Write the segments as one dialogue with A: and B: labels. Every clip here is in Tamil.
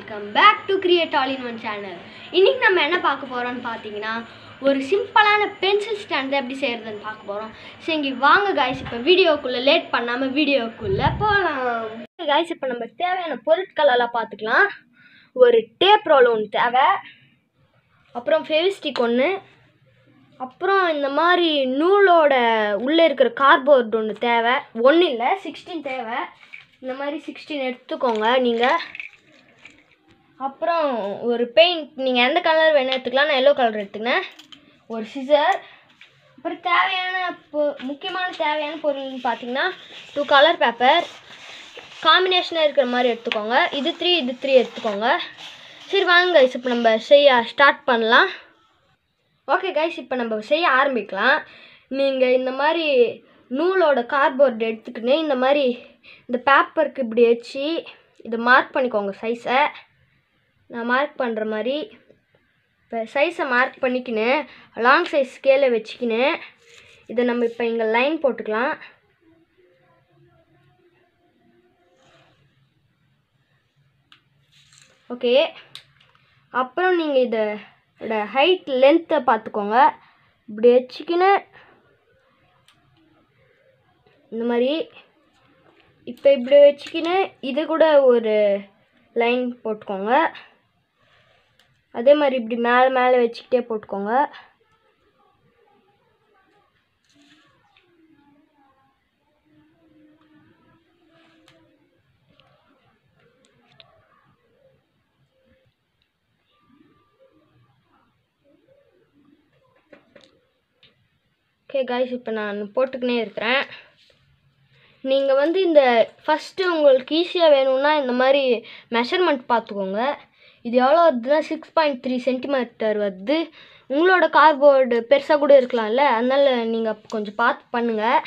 A: welcome back to create all in one channel இன்னைக்கு நம்ம என்ன பார்க்க போகிறோம்னு பார்த்தீங்கன்னா ஒரு சிம்பிளான பென்சில் ஸ்டாண்ட் எப்படி செய்கிறதுன்னு பார்க்க போகிறோம் சரி இங்கே வாங்க காய்ஸ் இப்போ வீடியோக்குள்ளே லேட் பண்ணாமல் வீடியோக்குள்ளே போகலாம் காய்ஸ் இப்போ நம்ம தேவையான பொருட்கள் எல்லாம் பார்த்துக்கலாம் ஒரு டேப் ரோல் ஒன்று தேவை அப்புறம் ஃபெவிஸ்டிக் ஒன்று அப்புறம் இந்த மாதிரி நூலோட உள்ளே இருக்கிற கார்போர்ட் ஒன்று தேவை ஒன்று இல்லை சிக்ஸ்டீன் தேவை இந்த மாதிரி சிக்ஸ்டீன் எடுத்துக்கோங்க நீங்கள் அப்புறம் ஒரு பெயிண்ட் நீங்கள் எந்த கலர் வேணும் எடுத்துக்கலாம் நான் எல்லோ கலர் எடுத்துக்கினேன் ஒரு சிசர் அப்புறம் தேவையான பொ முக்கியமான தேவையான பொருள்னு பார்த்தீங்கன்னா டூ கலர் பேப்பர் காம்பினேஷனாக இருக்கிற மாதிரி எடுத்துக்கோங்க இது த்ரீ இது த்ரீ எடுத்துக்கோங்க சரி வாங்க guys, இப்போ நம்ம செய்ய ஸ்டார்ட் பண்ணலாம் ஓகே கைஸ் இப்போ நம்ம செய்ய ஆரம்பிக்கலாம் நீங்கள் இந்த மாதிரி நூலோட கார்போர்டு எடுத்துக்கின்னு இந்த மாதிரி இந்த பேப்பருக்கு இப்படி வச்சு இதை மார்க் பண்ணிக்கோங்க சைஸை நான் மார்க் பண்ணுற மாதிரி இப்போ சைஸை மார்க் பண்ணிக்கின்னு லாங் சைஸ் ஸ்கேலை வச்சுக்கின்னு இதை நம்ம இப்போ இங்கே லைன் போட்டுக்கலாம் ஓகே அப்புறம் நீங்கள் இதை இதோட ஹைட் லென்த்தை பார்த்துக்கோங்க இப்படி வச்சுக்கின்னு இந்த மாதிரி இப்போ இப்படி வச்சுக்கின்னு இது கூட ஒரு லைன் போட்டுக்கோங்க அதே மாதிரி இப்படி மேலே மேலே வச்சுக்கிட்டே போட்டுக்கோங்க ஓகே காய்ஸ் இப்போ நான் போட்டுக்கினே இருக்கிறேன் நீங்கள் வந்து இந்த ஃபஸ்ட்டு உங்களுக்கு ஈஸியாக வேணும்னா இந்த மாதிரி மெஷர்மெண்ட் பார்த்துக்கோங்க இது எவ்வளோ வருதுன்னா சிக்ஸ் பாயிண்ட் த்ரீ சென்டிமீட்டர் வருது உங்களோட கார்போர்டு பெருசாக கூட இருக்கலாம்ல அதனால் நீங்கள் கொஞ்சம் பார்த்து பண்ணுங்கள்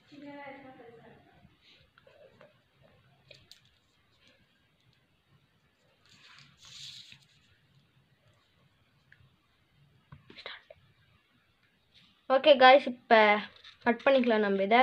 A: ஓகே காய்ஸ் இப்போ கட் பண்ணிக்கலாம் நம்ம இதை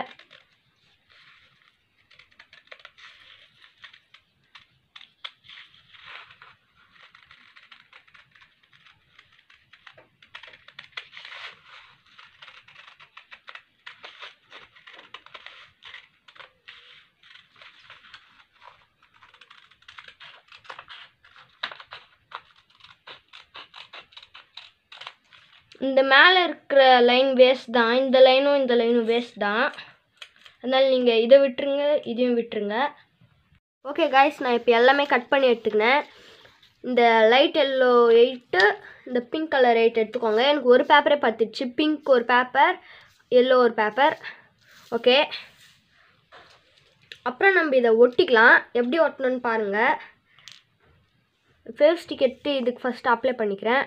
A: இந்த மேலே இருக்கிற லைன் வேஸ்ட் தான் இந்த லைனும் இந்த லைனும் வேஸ்ட் தான் அதனால் நீங்கள் இதை விட்டுருங்க இதையும் விட்டுருங்க ஓகே காய்ஸ் நான் இப்போ எல்லாமே கட் பண்ணி எடுத்துக்கினேன் இந்த லைட் எல்லோ எயிட்டு இந்த பிங்க் கலர் எயிட் எடுத்துக்கோங்க எனக்கு ஒரு பேப்பரே பார்த்துச்சு பிங்க் ஒரு பேப்பர் எல்லோ ஒரு பேப்பர் ஓகே அப்புறம் நம்ம இதை ஒட்டிக்கலாம் எப்படி ஒட்டணும்னு பாருங்கள் ஃபேஸ் ஸ்டிக் எடுத்து இதுக்கு ஃபஸ்ட்டு அப்ளை பண்ணிக்கிறேன்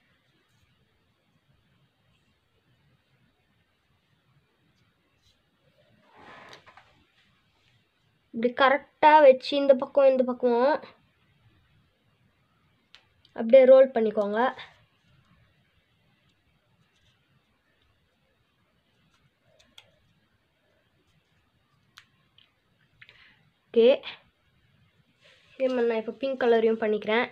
A: இப்படி கரெக்டாக வச்சு இந்த பக்கம் இந்த பக்கம் அப்படியே ரோல் பண்ணிக்கோங்க ஓகே இதே மாதிரி நான் இப்போ பிங்க் கலரையும் பண்ணிக்கிறேன்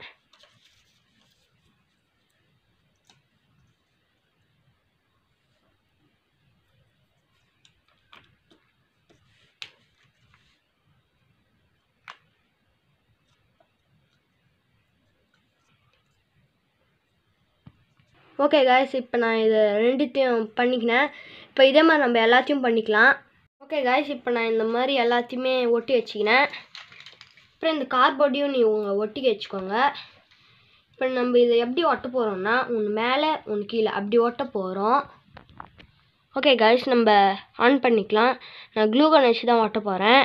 A: ஓகே காய்ஸ் இப்போ நான் இதை ரெண்டுத்தையும் பண்ணிக்கினேன் இப்போ இதே மாதிரி நம்ம எல்லாத்தையும் பண்ணிக்கலாம் ஓகே காய்ஸ் இப்போ நான் இந்த மாதிரி எல்லாத்தையுமே ஒட்டி வச்சுக்கினேன் அப்புறம் இந்த கார்போர்டையும் நீ உங்கள் ஒட்டிக்க வச்சுக்கோங்க இப்போ நம்ம இதை எப்படி ஒட்ட போகிறோம்னா ஒன்று மேலே ஒன்று கீழே அப்படி ஒட்ட போகிறோம் ஓகே காய்ஸ் நம்ம ஆன் பண்ணிக்கலாம் நான் க்ளூகன் வச்சு தான் ஒட்ட போகிறேன்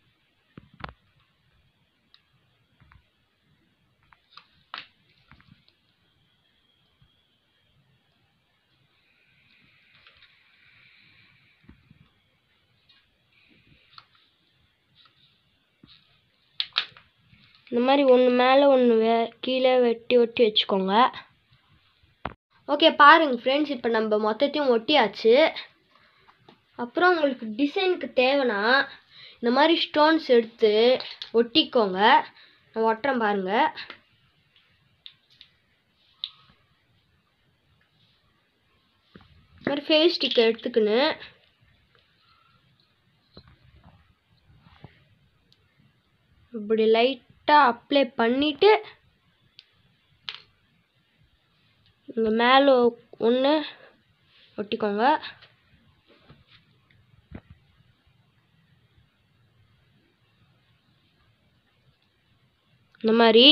A: இந்த மாதிரி ஒன்று மேலே ஒன்று வே கீழே வெட்டி ஒட்டி வச்சுக்கோங்க ஓகே பாருங்க ஃப்ரெண்ட்ஸ் இப்போ நம்ம மொத்தத்தையும் ஒட்டியாச்சு அப்புறம் உங்களுக்கு டிசைனுக்கு தேவைன்னா இந்த மாதிரி ஸ்டோன்ஸ் எடுத்து ஒட்டிக்கோங்க நான் ஒட்டுறேன் பாருங்கள் இந்த மாதிரி ஃபேஸ் ஸ்டிக்கை எடுத்துக்கின்னு இப்படி லைட்டாக அப்ளை பண்ணிவிட்டு இங்கே மேலே ஒன்று ஒட்டிக்கோங்க இந்த மாதிரி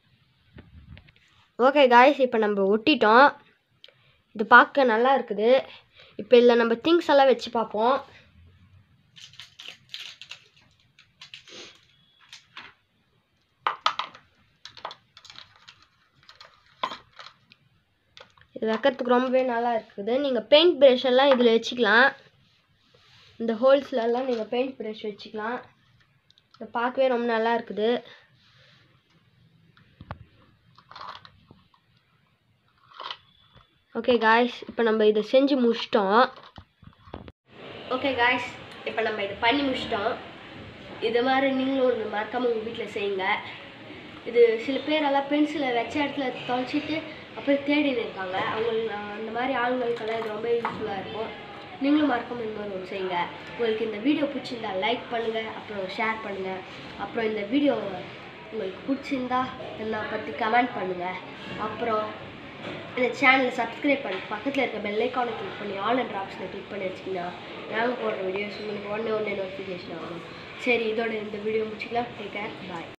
A: ஓகே காய்ஸ் இப்போ நம்ம ஒட்டிட்டோம் இது பார்க்க நல்லா இருக்குது இப்போ இதில் நம்ம திங்ஸ் எல்லாம் வச்சு பார்ப்போம் இது வைக்கிறதுக்கு ரொம்பவே நல்லா இருக்குது நீங்கள் பெயிண்ட் ப்ரஷ் எல்லாம் இதில் வச்சுக்கலாம் இந்த ஹோல்ஸ்லலாம் நீங்கள் பெயிண்ட் ப்ரஷ் வச்சுக்கலாம் இதை பார்க்கவே ரொம்ப நல்லா இருக்குது ஓகே காய்ஸ் இப்போ நம்ம இதை செஞ்சு முடிச்சிட்டோம் ஓகே காய்ஸ் இப்போ நம்ம இதை பண்ணி முடிச்சிட்டோம் இது மாதிரி நீங்களும் ஒன்று மறக்காமல் உங்கள் வீட்டில் செய்யுங்க இது சில பேரெல்லாம் பென்சிலை வச்ச இடத்துல தொலைச்சிட்டு அப்புறம் தேடின்னு இருக்காங்க அவங்க அந்த மாதிரி ஆளுங்களுக்கெல்லாம் இது ரொம்ப யூஸ்ஃபுல்லாக இருக்கும் நீங்களும் மறக்காம இந்த மாதிரி ஒன்று செய்யுங்க உங்களுக்கு இந்த வீடியோ பிடிச்சிருந்தா லைக் பண்ணுங்கள் அப்புறம் ஷேர் பண்ணுங்கள் அப்புறம் இந்த வீடியோ உங்களுக்கு பிடிச்சிருந்தா என்னை பற்றி கமெண்ட் பண்ணுங்கள் அப்புறம் இந்த சேனலை சப்ஸ்கிரைப் பண்ணி பக்கத்தில் இருக்க பெல் ஐக்கானை கிளிக் பண்ணி ஆல் அண்ட் ஆப்ஷனை கிளிக் பண்ணி வச்சிங்கன்னா நாங்கள் போடுற வீடியோஸ் உங்களுக்கு உடனே உடனே நோட்டிஃபிகேஷன் ஆகணும் சரி இதோட இந்த வீடியோ முடிச்சுக்கலாம் டேக் கேர் பாய்